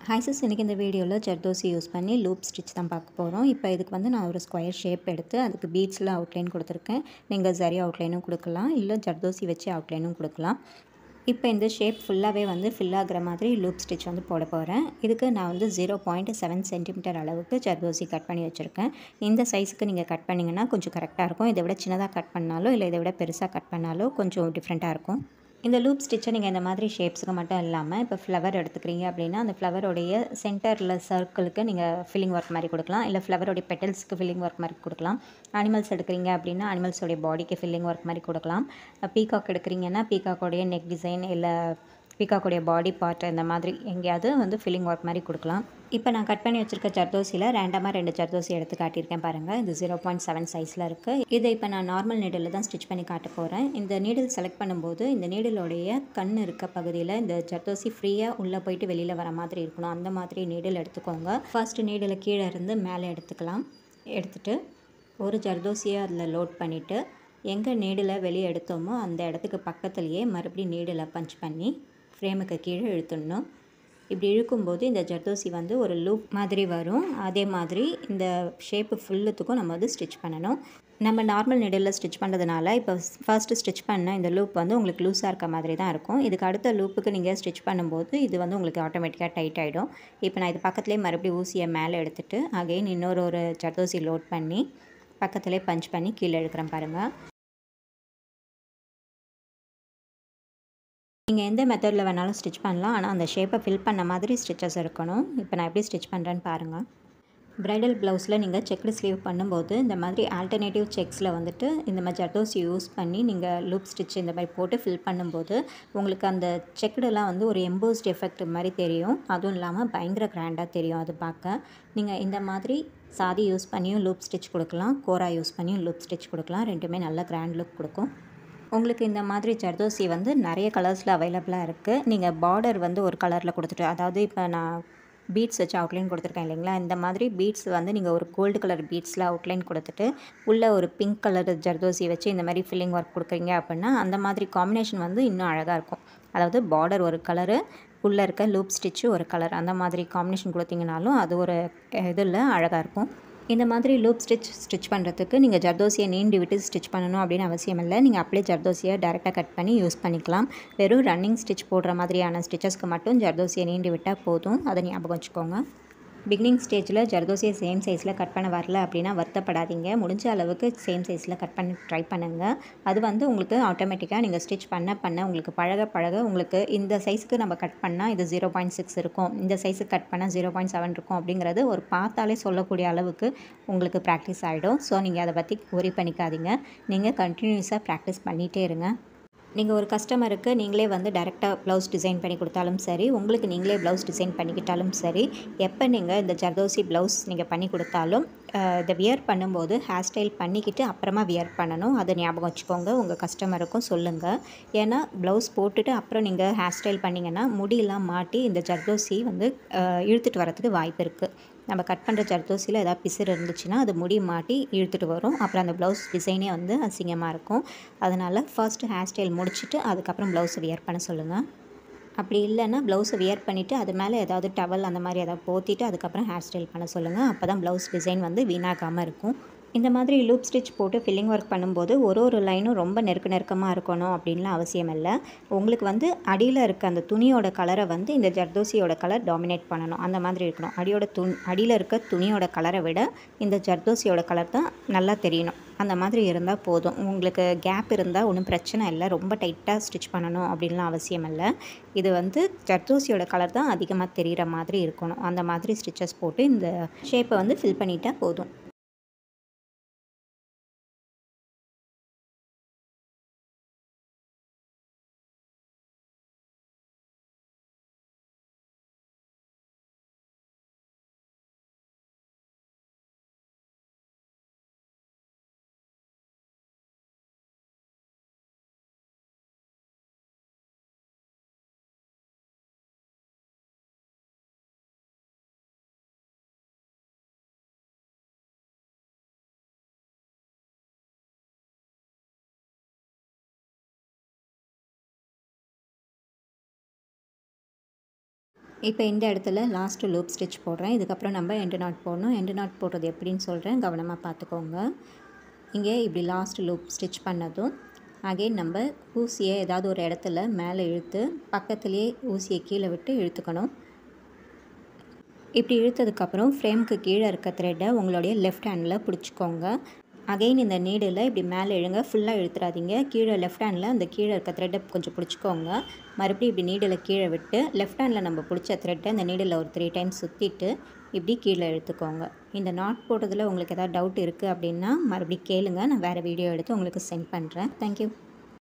hi sis இன்றைக்கி இந்த வீடியோவில் ஜர்தோசி யூஸ் பண்ணி லூப் ஸ்டிச் தான் பார்க்க போகிறோம் இப்போ இதுக்கு வந்து நான் ஒரு ஸ்கொயர் ஷேப் எடுத்து அதுக்கு பீட்ஸில் அவுட்லைன் கொடுத்துருக்கேன் நீங்கள் சரி அவுட்லைனும் கொடுக்கலாம் இல்லை ஜர்தோசி வச்சு அவுட்லைனும் கொடுக்கலாம் இப்போ இந்த ஷேப் ஃபுல்லாகவே வந்து ஃபில் ஆகிற மாதிரி லூப் ஸ்டிச் வந்து போட போகிறேன் இதுக்கு நான் வந்து ஜீரோ பாயிண்ட் செவன் சென்டிமீட்டர் அளவுக்கு ஜர்தோசி கட் பண்ணி வச்சுருக்கேன் இந்த சைஸுக்கு நீங்கள் கட் பண்ணிங்கன்னா கொஞ்சம் கரெக்டாக இருக்கும் இதை விட சின்னதாக கட் பண்ணாலோ இல்லை இதை விட பெருசாக கட் பண்ணாலோ கொஞ்சம் டிஃப்ரெண்ட்டாக இருக்கும் இந்த லூப் ஸ்டிச்சை நீங்கள் இந்த மாதிரி ஷேப்ஸுக்கு மட்டும் இல்லாமல் இப்போ ஃப்ளவர் எடுத்துக்கிறீங்க அப்படின்னா அந்த ஃப்ளவரோடைய சென்டரில் சர்க்கிளுக்கு நீங்கள் ஃபில்லிங் ஒர்க் மாதிரி கொடுக்கலாம் இல்லை ஃப்ளவரோடைய பெட்டல்ஸ்க்கு ஃபில்லிங் ஒர்க் மாதிரி கொடுக்கலாம் அனிமல்ஸ் எடுக்கிறீங்க அப்படின்னா அனிமல்ஸோடைய பாடிக்கு ஃபில்லிங் ஒர்க் மாதிரி கொடுக்கலாம் பீகாக் எடுக்கிறீங்கன்னா பீகாக்கோடைய நெக் டிசைன் இல்லை பீகாக்கோடைய பாடி பார்ட் இந்த மாதிரி எங்கேயாவது வந்து ஃபில்லிங் ஒர்க் மாதிரி கொடுக்கலாம் இப்போ நான் கட் பண்ணி வச்சுருக்க ஜர்தோசியில் ரேண்டமாக ரெண்டு ஜர்தோசி எடுத்து காட்டியிருக்கேன் பாருங்கள் இது ஜீரோ பாயிண்ட் செவன் சைஸில் இருக்குது இதை இப்போ நான் நார்மல் நீடில் தான் ஸ்டிச் பண்ணி காட்ட போகிறேன் இந்த நீடில் செலக்ட் பண்ணும்போது இந்த நீடிலோடைய கண் இருக்க பகுதியில் இந்த ஜர்தோசி ஃப்ரீயாக உள்ளே போயிட்டு வெளியில் வர மாதிரி இருக்கணும் அந்த மாதிரி நீடில் எடுத்துக்கோங்க ஃபர்ஸ்ட் நீடில் கீழே இருந்து மேலே எடுத்துக்கலாம் எடுத்துகிட்டு ஒரு ஜர்தோசியை அதில் லோட் பண்ணிவிட்டு எங்கே நீடில் வெளியே எடுத்தோமோ அந்த இடத்துக்கு பக்கத்துலேயே மறுபடியும் நீடில் பஞ்ச் பண்ணி ஃப்ரேமுக்கு கீழே இழுத்துடணும் இப்படி இழுக்கும்போது இந்த ஜர்தோசி வந்து ஒரு லூப் மாதிரி வரும் அதே மாதிரி இந்த ஷேப்பு ஃபுல்லுத்துக்கும் நம்ம வந்து ஸ்டிச் பண்ணணும் நம்ம நார்மல் நிடலில் ஸ்டிச் பண்ணுறதுனால இப்போ ஃபர்ஸ்ட்டு ஸ்டிச் பண்ண இந்த லூப் வந்து உங்களுக்கு லூஸாக இருக்க மாதிரி தான் இருக்கும் இதுக்கு அடுத்த லூப்புக்கு நீங்கள் ஸ்டிச் பண்ணும்போது இது வந்து உங்களுக்கு ஆட்டோமேட்டிக்காக டைட் ஆகிடும் இப்போ நான் இது பக்கத்துலேயே மறுபடியும் ஊசியை மேலே எடுத்துகிட்டு அகைன் இன்னொரு ஒரு ஜர்தோசி லோட் பண்ணி பக்கத்துலேயே பஞ்ச் பண்ணி கீழே எடுக்கிறேன் பாருங்கள் நீங்கள் எந்த மெத்தடில் வேணாலும் ஸ்டிச் பண்ணலாம் ஆனால் அந்த ஷேப்பை ஃபில் பண்ண மாதிரி ஸ்டிச்சஸ் இருக்கணும் இப்போ நான் எப்படி ஸ்டிச் பண்ணுறேன்னு பாருங்கள் ப்ரைடல் ப்ளவுஸில் நீங்கள் செக்டு ஸ்லீவ் பண்ணும்போது இந்த மாதிரி ஆல்டர்னேட்டிவ் செக்ஸில் வந்துட்டு இந்த மாதிரி ஜட்டோஸ் யூஸ் பண்ணி நீங்கள் லூப் ஸ்டிச் இந்த மாதிரி போட்டு ஃபில் பண்ணும்போது உங்களுக்கு அந்த செக்குடெல்லாம் வந்து ஒரு எம்போஸ்ட் எஃபெக்ட் மாதிரி தெரியும் அதுவும் இல்லாமல் பயங்கர கிராண்டாக தெரியும் அது பார்க்க நீங்கள் இந்த மாதிரி சாதி யூஸ் பண்ணியும் லூப் ஸ்டிச் கொடுக்கலாம் கோரா யூஸ் பண்ணியும் லூப் ஸ்டிச் கொடுக்கலாம் ரெண்டுமே நல்ல கிராண்ட் லுக் கொடுக்கும் உங்களுக்கு இந்த மாதிரி ஜர்தோசி வந்து நிறைய கலர்ஸில் அவைலபிளாக இருக்குது நீங்கள் பார்டர் வந்து ஒரு கலரில் கொடுத்துட்டு அதாவது இப்போ நான் பீட்ஸ் வச்சு அவுட்லைன் கொடுத்துருக்கேன் இல்லைங்களா இந்த மாதிரி பீட்ஸ் வந்து நீங்கள் ஒரு கோல்டு கலர் பீட்ஸில் அவுட்லைன் கொடுத்துட்டு உள்ளே ஒரு பிங்க் கலர் ஜர்தோசி வச்சு இந்த மாதிரி ஃபில்லிங் ஒர்க் கொடுக்குறீங்க அப்படின்னா அந்த மாதிரி காம்பினேஷன் வந்து இன்னும் அழகாக இருக்கும் அதாவது பார்டர் ஒரு கலரு உள்ளே இருக்க லூப் ஸ்டிச்சு ஒரு கலர் அந்த மாதிரி காம்பினேஷன் கொடுத்தீங்கனாலும் அது ஒரு இதில் அழகாக இருக்கும் இந்த மாதிரி லூப் ஸ்டிச் ஸ்டிச் பண்ணுறதுக்கு நீங்கள் ஜர்தோசியை நீண்டு விட்டு ஸ்டிச் பண்ணணும் அப்படின்னு அவசியம் இல்லை நீங்கள் அப்படியே ஜர்தோசியை டேரெக்டாக கட் பண்ணி யூஸ் பண்ணிக்கலாம் வெறும் ரன்னிங் ஸ்டிச் போடுற மாதிரியான ஸ்டிச்சஸ்க்கு மட்டும் ஜர்தோசியை நீண்டு விட்டால் போதும் அதை ஞாபகம் வச்சுக்கோங்க பிகினிங் ஸ்டேஜில் ஜர்தோசியை சேம் சைஸில் கட் பண்ண வரல அப்படின்னா வருத்தப்படாதீங்க முடிஞ்ச அளவுக்கு சேம் சைஸில் கட் பண்ணி ட்ரை பண்ணுங்கள் அது வந்து உங்களுக்கு ஆட்டோமேட்டிக்காக நீங்கள் ஸ்டிச் பண்ண பண்ண உங்களுக்கு பழக பழக உங்களுக்கு இந்த சைஸுக்கு நம்ம கட் பண்ணால் இது ஜீரோ பாயிண்ட் சிக்ஸ் இருக்கும் இந்த சைஸுக்கு கட் பண்ணால் ஜீரோ பாயிண்ட் செவன் இருக்கும் அப்படிங்கிறது ஒரு பார்த்தாலே சொல்லக்கூடிய அளவுக்கு உங்களுக்கு ப்ராக்டிஸ் ஆகிடும் ஸோ நீங்கள் அதை பற்றி ஒரி பண்ணிக்காதீங்க நீங்கள் கண்டினியூஸாக ப்ராக்டிஸ் பண்ணிகிட்டே இருங்க நீங்கள் ஒரு கஸ்டமருக்கு நீங்களே வந்து டேரெக்டாக ப்ளவுஸ் டிசைன் பண்ணி கொடுத்தாலும் சரி உங்களுக்கு நீங்களே ப்ளவுஸ் டிசைன் பண்ணிக்கிட்டாலும் சரி எப்போ நீங்கள் இந்த ஜர்தோசி ப்ளவுஸ் நீங்கள் பண்ணி கொடுத்தாலும் இதை வியர் பண்ணும்போது ஹேர் ஸ்டைல் பண்ணிக்கிட்டு அப்புறமா வியர் பண்ணணும் அதை ஞாபகம் வச்சுக்கோங்க உங்கள் கஸ்டமருக்கும் சொல்லுங்கள் ஏன்னா ப்ளவுஸ் போட்டுட்டு அப்புறம் நீங்கள் ஹேர் ஸ்டைல் பண்ணிங்கன்னா முடியெல்லாம் மாட்டி இந்த ஜர்தோசி வந்து இழுத்துட்டு வரதுக்கு வாய்ப்பு இருக்குது நம்ம கட் பண்ணுற ஜர்தோசியில் ஏதாவது பிசுறு இருந்துச்சுன்னா அது முடி மாட்டி இழுத்துட்டு வரும் அப்புறம் அந்த ப்ளவுஸ் டிசைனே வந்து அசிங்கமாக இருக்கும் அதனால் ஃபர்ஸ்ட் ஹேர் ஸ்டைல் முடிச்சுட்டு அதுக்கப்புறம் ப்ளவுஸை வியர் பண்ண சொல்லுங்கள் அப்படி இல்லைன்னா ப்ளவுஸை வியர் பண்ணிவிட்டு அது மேலே ஏதாவது டவல் அந்த மாதிரி ஏதாவது போத்திட்டு அதுக்கப்புறம் ஹேர் ஸ்டைல் பண்ண சொல்லுங்கள் அப்போ தான் ப்ளவுஸ் டிசைன் வந்து வீணாகாமல் இருக்கும் இந்த மாதிரி லூப் ஸ்டிச் போட்டு ஃபில்லிங் ஒர்க் பண்ணும்போது ஒரு ஒரு லைனும் ரொம்ப நெருக்க நெருக்கமாக இருக்கணும் அப்படின்லாம் அவசியம் இல்லை உங்களுக்கு வந்து அடியில் இருக்க அந்த துணியோட கலரை வந்து இந்த ஜர்தோசியோட கலர் டாமினேட் பண்ணணும் அந்த மாதிரி இருக்கணும் அடியோட துணி அடியில் இருக்க துணியோட கலரை விட இந்த ஜர்தோசியோட கலர் தான் நல்லா தெரியணும் அந்த மாதிரி இருந்தால் போதும் உங்களுக்கு கேப் இருந்தால் ஒன்றும் பிரச்சனை இல்லை ரொம்ப டைட்டாக ஸ்டிச் பண்ணணும் அப்படின்லாம் அவசியம் இல்லை இது வந்து ஜர்தோசியோட கலர் தான் அதிகமாக தெரிகிற மாதிரி இருக்கணும் அந்த மாதிரி ஸ்டிச்சஸ் போட்டு இந்த ஷேப்பை வந்து ஃபில் பண்ணிட்டால் போதும் இப்போ இந்த இடத்துல லாஸ்ட்டு லூப் ஸ்டிச் போடுறேன் இதுக்கப்புறம் நம்ம எண்டு நாட் போடணும் எண்டு நாட் போடுறது எப்படின்னு சொல்கிறேன் கவனமாக பார்த்துக்கோங்க இங்கே இப்படி லாஸ்ட் லூப் ஸ்டிச் பண்ணதும் அகைன் நம்ம ஊசியை ஏதாவது ஒரு இடத்துல மேலே இழுத்து பக்கத்துலேயே ஊசியை கீழே விட்டு இழுத்துக்கணும் இப்படி இழுத்ததுக்கப்புறம் ஃப்ரேமுக்கு கீழே இருக்க த்ரெட்டை உங்களுடைய லெஃப்ட் ஹேண்டில் பிடிச்சிக்கோங்க அகைன் இந்த நீடில் இப்படி மேலே இழுங்க ஃபுல்லாக இழுத்துறாதீங்க கீழே லெஃப்ட் ஹேண்டில் அந்த கீழே இருக்க த்ரெட்டை கொஞ்சம் பிடிச்சிக்கோங்க மறுபடியும் இப்படி நீடில் கீழே விட்டு லெஃப்ட் ஹேண்டில் நம்ம பிடிச்ச த்ரெட்டை இந்த நீடில் ஒரு த்ரீ டைம்ஸ் சுற்றிட்டு இப்படி கீழே இழுத்துக்கோங்க இந்த நாட் போட்டதில் உங்களுக்கு எதாவது டவுட் இருக்குது அப்படின்னா மறுபடியும் கேளுங்க நான் வேறு வீடியோ எடுத்து உங்களுக்கு சென்ட் பண்ணுறேன் தேங்க்யூ